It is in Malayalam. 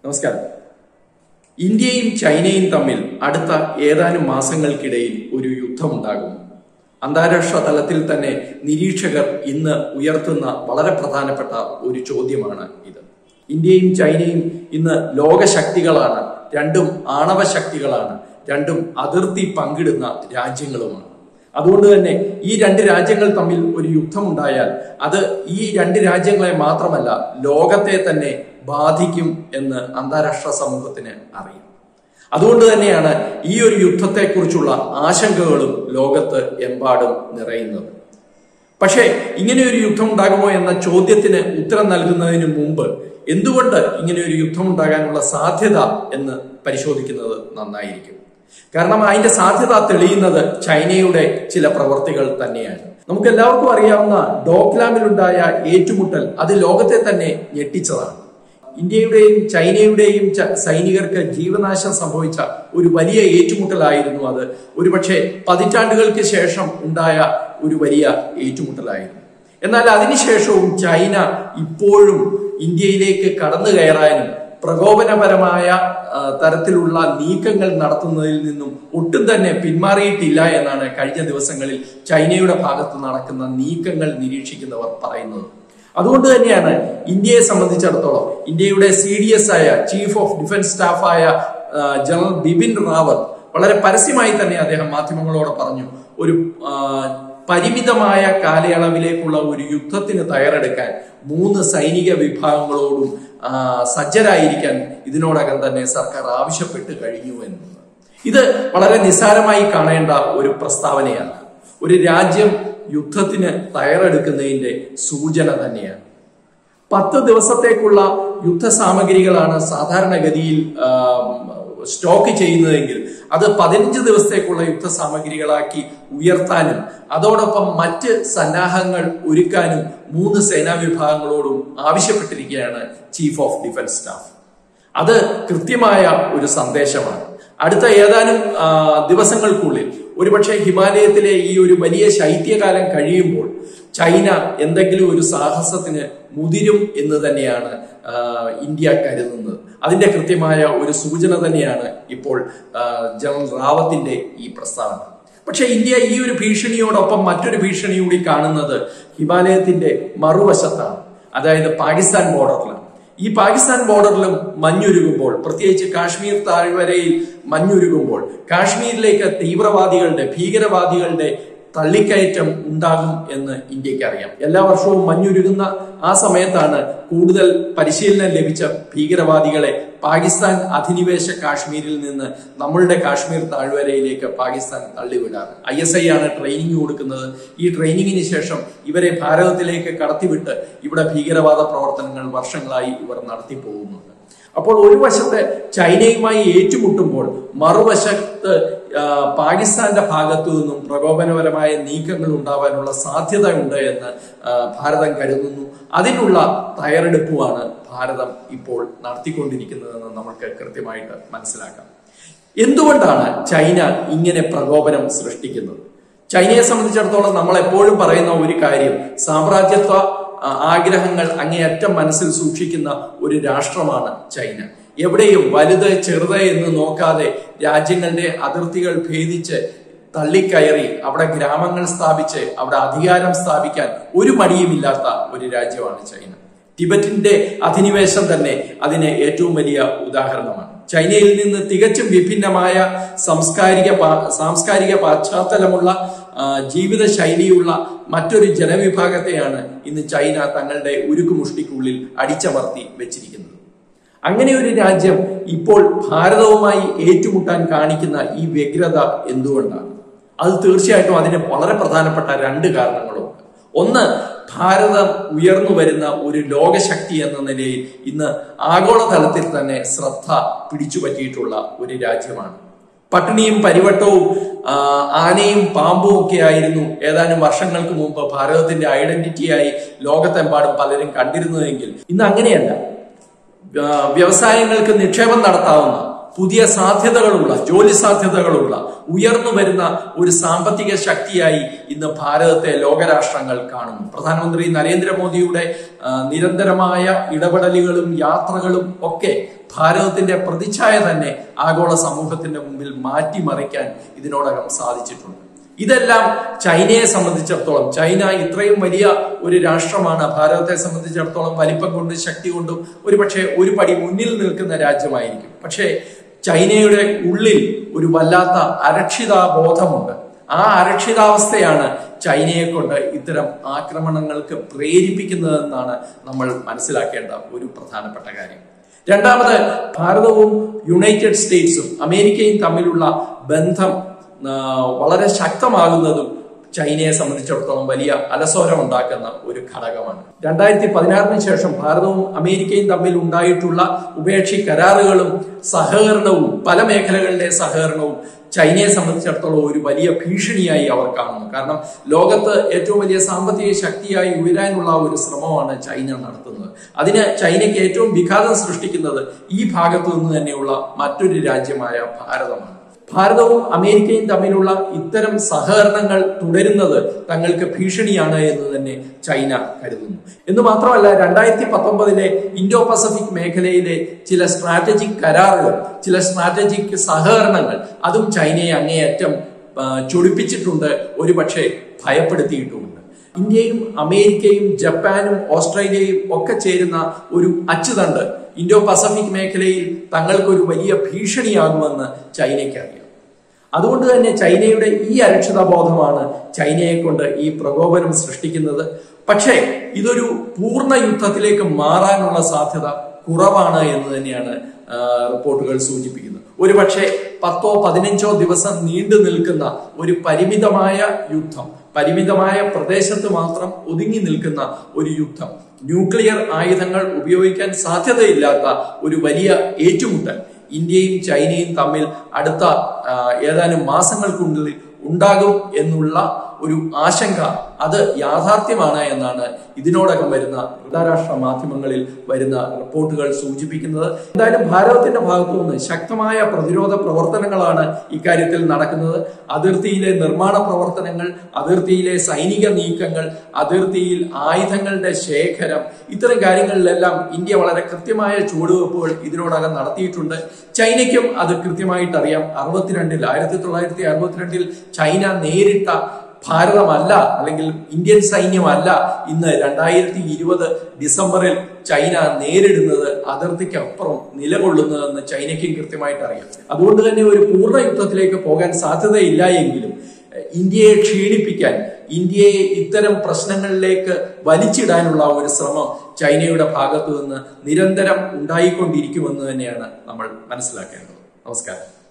നമസ്കാരം ഇന്ത്യയും ചൈനയും തമ്മിൽ അടുത്ത ഏതാനും മാസങ്ങൾക്കിടയിൽ ഒരു യുദ്ധമുണ്ടാകും അന്താരാഷ്ട്ര തലത്തിൽ തന്നെ നിരീക്ഷകർ ഇന്ന് ഉയർത്തുന്ന വളരെ പ്രധാനപ്പെട്ട ഒരു ചോദ്യമാണ് ഇത് ഇന്ത്യയും ചൈനയും ഇന്ന് ലോകശക്തികളാണ് രണ്ടും ആണവ ശക്തികളാണ് രണ്ടും അതിർത്തി പങ്കിടുന്ന രാജ്യങ്ങളുമാണ് അതുകൊണ്ട് തന്നെ ഈ രണ്ട് രാജ്യങ്ങൾ തമ്മിൽ ഒരു യുദ്ധമുണ്ടായാൽ അത് ഈ രണ്ട് രാജ്യങ്ങളെ മാത്രമല്ല ലോകത്തെ തന്നെ ബാധിക്കും എന്ന് അന്താരാഷ്ട്ര സമൂഹത്തിന് അറിയാം അതുകൊണ്ട് തന്നെയാണ് ഈ ഒരു യുദ്ധത്തെക്കുറിച്ചുള്ള ആശങ്കകളും ലോകത്ത് എമ്പാടും നിറയുന്നത് പക്ഷേ ഇങ്ങനെ ഒരു യുദ്ധം ഉണ്ടാകുമോ എന്ന ചോദ്യത്തിന് ഉത്തരം നൽകുന്നതിന് മുമ്പ് എന്തുകൊണ്ട് ഇങ്ങനെ ഒരു യുദ്ധം ഉണ്ടാകാനുള്ള സാധ്യത എന്ന് പരിശോധിക്കുന്നത് നന്നായിരിക്കും കാരണം അതിന്റെ സാധ്യത തെളിയുന്നത് ചൈനയുടെ ചില പ്രവർത്തികൾ തന്നെയാണ് നമുക്ക് എല്ലാവർക്കും അറിയാവുന്ന ഡോക്ലാമിലുണ്ടായ ഏറ്റുമുട്ടൽ അത് ലോകത്തെ തന്നെ ഞെട്ടിച്ചതാണ് ഇന്ത്യയുടെയും ചൈനയുടെയും സൈനികർക്ക് ജീവനാശം സംഭവിച്ച ഒരു വലിയ ഏറ്റുമുട്ടലായിരുന്നു അത് ഒരുപക്ഷെ പതിറ്റാണ്ടുകൾക്ക് ശേഷം ഉണ്ടായ ഒരു വലിയ ഏറ്റുമുട്ടലായിരുന്നു എന്നാൽ അതിനുശേഷവും ചൈന ഇപ്പോഴും ഇന്ത്യയിലേക്ക് കടന്നു കയറാനും പ്രകോപനപരമായ തരത്തിലുള്ള നീക്കങ്ങൾ നടത്തുന്നതിൽ നിന്നും ഒട്ടും തന്നെ പിന്മാറിയിട്ടില്ല എന്നാണ് കഴിഞ്ഞ ദിവസങ്ങളിൽ ചൈനയുടെ ഭാഗത്ത് നടക്കുന്ന നീക്കങ്ങൾ നിരീക്ഷിക്കുന്നവർ പറയുന്നത് അതുകൊണ്ട് തന്നെയാണ് ഇന്ത്യയെ സംബന്ധിച്ചിടത്തോളം ഇന്ത്യയുടെ സി ഡി എസ് ആയ ചീഫ് ഓഫ് ഡിഫൻസ് സ്റ്റാഫായ ജനറൽ ബിപിൻ റാവത്ത് വളരെ പരസ്യമായി തന്നെ അദ്ദേഹം മാധ്യമങ്ങളോട് പറഞ്ഞു ഒരു പരിമിതമായ കാലയളവിലേക്കുള്ള ഒരു യുദ്ധത്തിന് തയ്യാറെടുക്കാൻ മൂന്ന് സൈനിക വിഭാഗങ്ങളോടും സജ്ജരായിരിക്കാൻ ഇതിനോടകം തന്നെ സർക്കാർ ആവശ്യപ്പെട്ട് കഴിഞ്ഞു എന്നത് ഇത് വളരെ നിസ്സാരമായി കാണേണ്ട ഒരു പ്രസ്താവനയാണ് ഒരു രാജ്യം യുദ്ധത്തിന് തയ്യാറെടുക്കുന്നതിന്റെ സൂചന തന്നെയാണ് പത്ത് ദിവസത്തേക്കുള്ള യുദ്ധ സാമഗ്രികളാണ് സാധാരണഗതിയിൽ സ്റ്റോക്ക് ചെയ്യുന്നതെങ്കിൽ അത് പതിനഞ്ച് ദിവസത്തേക്കുള്ള യുദ്ധ സാമഗ്രികളാക്കി ഉയർത്താനും അതോടൊപ്പം മറ്റ് സന്നാഹങ്ങൾ ഒരുക്കാനും മൂന്ന് സേനാ വിഭാഗങ്ങളോടും ആവശ്യപ്പെട്ടിരിക്കുകയാണ് ചീഫ് ഓഫ് ഡിഫൻസ് സ്റ്റാഫ് അത് കൃത്യമായ ഒരു സന്ദേശമാണ് അടുത്ത ഏതാനും ദിവസങ്ങൾക്കുള്ളിൽ ഒരുപക്ഷെ ഹിമാലയത്തിലെ ഈ ഒരു വലിയ ശൈത്യകാലം കഴിയുമ്പോൾ ചൈന എന്തെങ്കിലും ഒരു സാഹസത്തിന് മുതിരും എന്ന് തന്നെയാണ് ഇന്ത്യ കരുതുന്നത് അതിന്റെ കൃത്യമായ ഒരു സൂചന തന്നെയാണ് ഇപ്പോൾ ജനറൽ റാവത്തിന്റെ ഈ പ്രസ്താവന പക്ഷെ ഇന്ത്യ ഈ ഒരു ഭീഷണിയോടൊപ്പം മറ്റൊരു ഭീഷണി കൂടി കാണുന്നത് ഹിമാലയത്തിന്റെ മറുവശത്താണ് അതായത് പാകിസ്ഥാൻ ബോർഡറിലാണ് ഈ പാകിസ്ഥാൻ ബോർഡറിലും മഞ്ഞുരുകുമ്പോൾ പ്രത്യേകിച്ച് കാശ്മീർ താഴ്വരയിൽ മഞ്ഞുരുകുമ്പോൾ കാശ്മീരിലേക്ക് തീവ്രവാദികളുടെ ഭീകരവാദികളുടെ തള്ളിക്കയറ്റം ഉണ്ടാകും എന്ന് ഇന്ത്യക്ക് അറിയാം എല്ലാ വർഷവും മഞ്ഞുരുകുന്ന ആ സമയത്താണ് കൂടുതൽ പരിശീലനം ലഭിച്ച ഭീകരവാദികളെ പാകിസ്ഥാൻ അധിനിവേശ കാശ്മീരിൽ നിന്ന് നമ്മളുടെ കാശ്മീർ താഴ്വരയിലേക്ക് പാകിസ്ഥാൻ തള്ളിവിടാറ് ഐ എസ് ഐ ആണ് ട്രെയിനിങ് കൊടുക്കുന്നത് ഈ ട്രെയിനിങ്ങിന് ശേഷം ഇവരെ ഭാരതത്തിലേക്ക് കടത്തിവിട്ട് ഇവിടെ ഭീകരവാദ പ്രവർത്തനങ്ങൾ വർഷങ്ങളായി ഇവർ നടത്തി പോകുന്നുണ്ട് അപ്പോൾ ഒരു വശത്ത് ചൈനയുമായി ഏറ്റുമുട്ടുമ്പോൾ മറുവശത്ത് പാകിസ്ഥാന്റെ ഭാഗത്തു നിന്നും പ്രകോപനപരമായ നീക്കങ്ങൾ ഉണ്ടാവാനുള്ള സാധ്യതയുണ്ട് എന്ന് ഭാരതം കരുതുന്നു അതിനുള്ള തയ്യാറെടുപ്പുമാണ് ഭാരതം ഇപ്പോൾ നടത്തിക്കൊണ്ടിരിക്കുന്നതെന്ന് നമുക്ക് കൃത്യമായിട്ട് മനസ്സിലാക്കാം എന്തുകൊണ്ടാണ് ചൈന ഇങ്ങനെ പ്രകോപനം സൃഷ്ടിക്കുന്നത് ചൈനയെ സംബന്ധിച്ചിടത്തോളം നമ്മൾ എപ്പോഴും പറയുന്ന ഒരു കാര്യം സാമ്രാജ്യത്വ ആഗ്രഹങ്ങൾ അങ്ങേയറ്റം മനസ്സിൽ സൂക്ഷിക്കുന്ന ഒരു രാഷ്ട്രമാണ് ചൈന എവിടെയും വലുത് ചെറുത് എന്ന് നോക്കാതെ രാജ്യങ്ങളുടെ അതിർത്തികൾ ഭേദിച്ച് തള്ളിക്കയറി അവിടെ ഗ്രാമങ്ങൾ സ്ഥാപിച്ച് അവിടെ അധികാരം സ്ഥാപിക്കാൻ ഒരു മടിയുമില്ലാത്ത ഒരു രാജ്യമാണ് ചൈന ടിബറ്റിന്റെ അധിനിവേശം തന്നെ അതിന് ഏറ്റവും വലിയ ഉദാഹരണമാണ് ചൈനയിൽ നിന്ന് തികച്ചും വിഭിന്നമായ സാംസ്കാരിക സാംസ്കാരിക പശ്ചാത്തലമുള്ള ജീവിത ശൈലിയുള്ള മറ്റൊരു ജനവിഭാഗത്തെയാണ് ഇന്ന് ചൈന തങ്ങളുടെ ഉരുക്കുമുഷ്ടിക്കുള്ളിൽ അടിച്ചമർത്തി വെച്ചിരിക്കുന്നത് അങ്ങനെ ഒരു രാജ്യം ഇപ്പോൾ ഭാരതവുമായി ഏറ്റുമുട്ടാൻ കാണിക്കുന്ന ഈ വ്യഗ്രത എന്തുകൊണ്ടാണ് അത് തീർച്ചയായിട്ടും അതിന് വളരെ പ്രധാനപ്പെട്ട രണ്ട് കാരണങ്ങളുണ്ട് ഒന്ന് ഭാരതം ഉയർന്നു വരുന്ന ഒരു ലോകശക്തി എന്ന നിലയിൽ ഇന്ന് ആഗോളതലത്തിൽ തന്നെ ശ്രദ്ധ പിടിച്ചുപറ്റിയിട്ടുള്ള ഒരു രാജ്യമാണ് പട്ടിണിയും പരിവട്ടവും ആനയും പാമ്പും ഒക്കെ ആയിരുന്നു ഏതാനും വർഷങ്ങൾക്ക് മുമ്പ് ഭാരതത്തിന്റെ ഐഡന്റിറ്റിയായി ലോകത്തെമ്പാടും പലരും കണ്ടിരുന്നതെങ്കിൽ ഇന്ന് അങ്ങനെയല്ല വ്യവസായങ്ങൾക്ക് നിക്ഷേപം നടത്താവുന്ന പുതിയ സാധ്യതകളുള്ള ജോലി സാധ്യതകളുള്ള ഉയർന്നു വരുന്ന ഒരു സാമ്പത്തിക ശക്തിയായി ഇന്ന് ഭാരതത്തെ ലോകരാഷ്ട്രങ്ങൾ കാണുന്നു പ്രധാനമന്ത്രി നരേന്ദ്രമോദിയുടെ ആ, നിരന്തരമായ ഇടപെടലുകളും യാത്രകളും ഒക്കെ ഭാരതത്തിന്റെ പ്രതിച്ഛായ തന്നെ ആഗോള സമൂഹത്തിന്റെ മുമ്പിൽ മാറ്റിമറിക്കാൻ ഇതിനോടകം സാധിച്ചിട്ടുണ്ട് ഇതെല്ലാം ചൈനയെ സംബന്ധിച്ചിടത്തോളം ചൈന ഇത്രയും വലിയ ഒരു രാഷ്ട്രമാണ് ഭാരതത്തെ സംബന്ധിച്ചിടത്തോളം വലിപ്പം കൊണ്ടും ശക്തി കൊണ്ടും ഒരു പക്ഷേ ഒരു പടി മുന്നിൽ നിൽക്കുന്ന രാജ്യമായിരിക്കും പക്ഷേ ചൈനയുടെ ഉള്ളിൽ ഒരു വല്ലാത്ത അരക്ഷിതാബോധമുണ്ട് ആ അരക്ഷിതാവസ്ഥയാണ് ചൈനയെ കൊണ്ട് ഇത്തരം ആക്രമണങ്ങൾക്ക് പ്രേരിപ്പിക്കുന്നതെന്നാണ് നമ്മൾ മനസ്സിലാക്കേണ്ട ഒരു പ്രധാനപ്പെട്ട കാര്യം രണ്ടാമത് ഭാരതവും യുണൈറ്റഡ് സ്റ്റേറ്റ്സും അമേരിക്കയും തമ്മിലുള്ള ബന്ധം ആ, വളരെ ശക്തമാകുന്നതും ചൈനയെ സംബന്ധിച്ചിടത്തോളം വലിയ അലസോരം ഉണ്ടാക്കുന്ന ഒരു ഘടകമാണ് രണ്ടായിരത്തി പതിനാറിന് ശേഷം ഭാരതവും അമേരിക്കയും തമ്മിൽ ഉണ്ടായിട്ടുള്ള ഉഭയകക്ഷി കരാറുകളും സഹകരണവും പല മേഖലകളിലെ സഹകരണവും ചൈനയെ സംബന്ധിച്ചിടത്തോളം ഒരു വലിയ ഭീഷണിയായി അവർ കാണുന്നു കാരണം ലോകത്ത് ഏറ്റവും വലിയ സാമ്പത്തിക ശക്തിയായി ഉയരാനുള്ള ഒരു ശ്രമമാണ് ചൈന നടത്തുന്നത് അതിന് ചൈനയ്ക്ക് ഏറ്റവും വിഘാതം സൃഷ്ടിക്കുന്നത് ഈ ഭാഗത്തു നിന്ന് തന്നെയുള്ള മറ്റൊരു രാജ്യമായ ഭാരതമാണ് ഭാരതവും അമേരിക്കയും തമ്മിലുള്ള ഇത്തരം സഹകരണങ്ങൾ തുടരുന്നത് തങ്ങൾക്ക് ഭീഷണിയാണ് എന്ന് തന്നെ ചൈന കരുതുന്നു എന്ന് മാത്രമല്ല രണ്ടായിരത്തി പത്തൊമ്പതിലെ ഇൻഡോ പസഫിക് മേഖലയിലെ ചില സ്ട്രാറ്റജിക് കരാറുകൾ ചില സ്ട്രാറ്റജിക് സഹകരണങ്ങൾ അതും ചൈനയെ അങ്ങേയറ്റം ആ, ചൊടിപ്പിച്ചിട്ടുണ്ട് ഒരുപക്ഷെ ഭയപ്പെടുത്തിയിട്ടുമുണ്ട് ഇന്ത്യയും അമേരിക്കയും ജപ്പാനും ഓസ്ട്രേലിയയും ഒക്കെ ചേരുന്ന ഒരു അച്ചുതണ്ട് ഇൻഡോ പസഫിക് മേഖലയിൽ തങ്ങൾക്കൊരു വലിയ ഭീഷണിയാകുമെന്ന് ചൈനയ്ക്ക് അറിയാം അതുകൊണ്ട് തന്നെ ചൈനയുടെ ഈ അരക്ഷിതാബോധമാണ് ചൈനയെ കൊണ്ട് ഈ പ്രകോപനം സൃഷ്ടിക്കുന്നത് പക്ഷേ ഇതൊരു പൂർണ്ണ യുദ്ധത്തിലേക്ക് മാറാനുള്ള സാധ്യത കുറവാണ് എന്ന് തന്നെയാണ് ആ, റിപ്പോർട്ടുകൾ സൂചിപ്പിക്കുന്നത് ഒരുപക്ഷെ പത്തോ പതിനഞ്ചോ ദിവസം നീണ്ടു നിൽക്കുന്ന ഒരു പരിമിതമായ യുദ്ധം പരിമിതമായ പ്രദേശത്ത് മാത്രം ഒതുങ്ങി നിൽക്കുന്ന ഒരു യുദ്ധം ന്യൂക്ലിയർ ആയുധങ്ങൾ ഉപയോഗിക്കാൻ സാധ്യതയില്ലാത്ത ഒരു വലിയ ഏറ്റുമുട്ടൽ ഇന്ത്യയും ചൈനയും തമ്മിൽ അടുത്ത ആ, ഏതാനും മാസങ്ങൾക്കുള്ളിൽ ഉണ്ടാകും എന്നുള്ള ഒരു ആശങ്ക അത് യാഥാർത്ഥ്യമാണ് എന്നാണ് ഇതിനോടകം വരുന്ന അന്താരാഷ്ട്ര മാധ്യമങ്ങളിൽ വരുന്ന റിപ്പോർട്ടുകൾ സൂചിപ്പിക്കുന്നത് എന്തായാലും ഭാരതത്തിന്റെ ഭാഗത്തു നിന്ന് ശക്തമായ പ്രതിരോധ പ്രവർത്തനങ്ങളാണ് ഇക്കാര്യത്തിൽ നടക്കുന്നത് അതിർത്തിയിലെ നിർമ്മാണ പ്രവർത്തനങ്ങൾ അതിർത്തിയിലെ സൈനിക നീക്കങ്ങൾ അതിർത്തിയിൽ ആയുധങ്ങളുടെ ശേഖരം ഇത്തരം കാര്യങ്ങളിലെല്ലാം ഇന്ത്യ വളരെ കൃത്യമായ ചുവടുവെപ്പുകൾ ഇതിനോടകം നടത്തിയിട്ടുണ്ട് ചൈനയ്ക്കും അത് കൃത്യമായിട്ട് അറിയാം അറുപത്തിരണ്ടിൽ ആയിരത്തി തൊള്ളായിരത്തി അറുപത്തിരണ്ടിൽ ചൈന നേരിട്ട ഭാരതമല്ല അല്ലെങ്കിൽ ഇന്ത്യൻ സൈന്യമല്ല ഇന്ന് രണ്ടായിരത്തി ഇരുപത് ഡിസംബറിൽ ചൈന നേരിടുന്നത് അതിർത്തിക്കപ്പുറം നിലകൊള്ളുന്നതെന്ന് ചൈനയ്ക്കും കൃത്യമായിട്ട് അറിയാം അതുകൊണ്ട് തന്നെ ഒരു പൂർണ്ണ യുദ്ധത്തിലേക്ക് പോകാൻ സാധ്യതയില്ല എങ്കിലും എഹ്, ഇന്ത്യയെ ക്ഷീണിപ്പിക്കാൻ ഇന്ത്യയെ ഇത്തരം പ്രശ്നങ്ങളിലേക്ക് വലിച്ചിടാനുള്ള ഒരു ശ്രമം ചൈനയുടെ ഭാഗത്തു നിന്ന് നിരന്തരം ഉണ്ടായിക്കൊണ്ടിരിക്കുമെന്ന് തന്നെയാണ് നമ്മൾ മനസ്സിലാക്കേണ്ടത് നമസ്കാരം